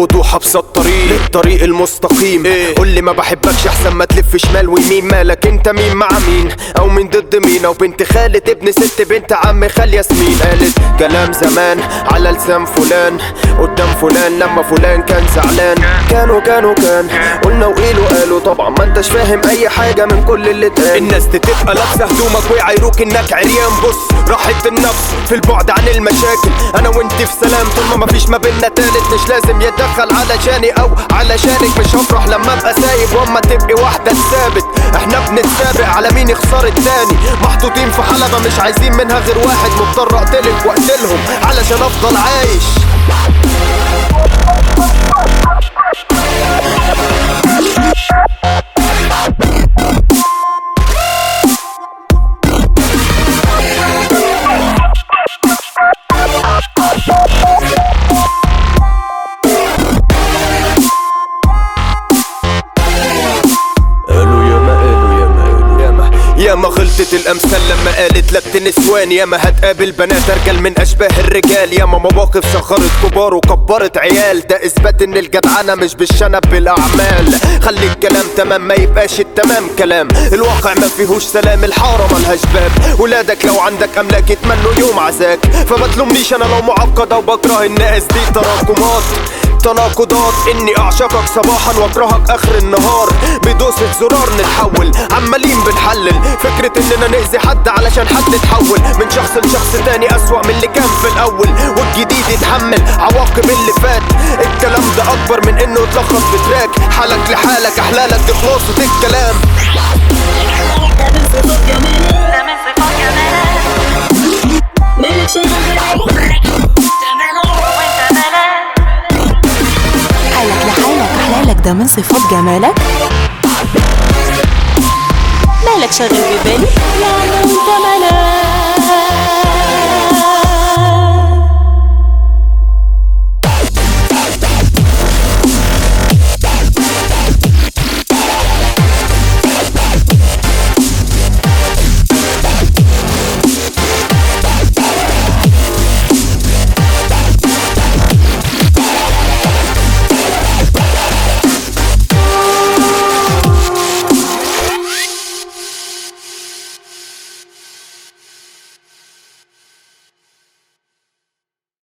بالوضوح ابسط طريق للطريق المستقيم إيه؟ قول لي ما بحبكش احسن ما تلف شمال ويمين مالك انت مين مع مين او من ضد مين او بنت خالة ابن ست بنت عم خال ياسمين قالت كلام زمان على لسان فلان قدام فلان لما فلان كان زعلان كانوا كانوا كان قلنا وقيلوا قالوا طبعا ما انتش فاهم اي حاجة من كل اللي اتقال الناس دي تبقى لابسة هدومك ويعايروك انك عريان بص راحة النفس في البعد عن المشاكل انا وانت في سلام طول ما مفيش ما بينا تالت مش لازم يتدخل علشاني او علشانك مش هفرح لما ابقى سايب واما تبقي واحدة ثابت احنا بنتسابق على مين يخسر التاني محطوطين في حلبة مش عايزين منها غير واحد مضطر اقتلك واقتلهم علشان افضل عايش قالوا ياما قالوا ياما قالوا ياما ياما غلطت الامثال لما قالت لك نسوان ياما هتقابل بنات ارجل من اشباه الرجال ياما مواقف صغرت كبار وكبرت عيال ده اثبات ان الجدعنه مش بالشنب بالاعمال خلي الكلام تمام ما يبقاش التمام كلام الواقع ما فيهوش سلام الحاره ملهاش باب ولادك لو عندك املاك يتمنوا يوم عزاك فما تلومنيش انا لو معقده وبكره الناس دي تراكمات تناقضات اني اعشقك صباحا واكرهك اخر النهار بدوسة زرار نتحول عمالين بنحلل فكرة اننا نأذي حد علشان حد يتحول من شخص لشخص تاني اسوأ من اللي كان في الاول والجديد يتحمل عواقب اللي فات الكلام ده اكبر من انه يتلخص في تراك حالك لحالك احلالك دي خلاصة الكلام ده من صفات جمالك مالك شغل حالك لحالك أحلالك ده من صفات جمالك مالك شاغل ببالي يعني وانت مالك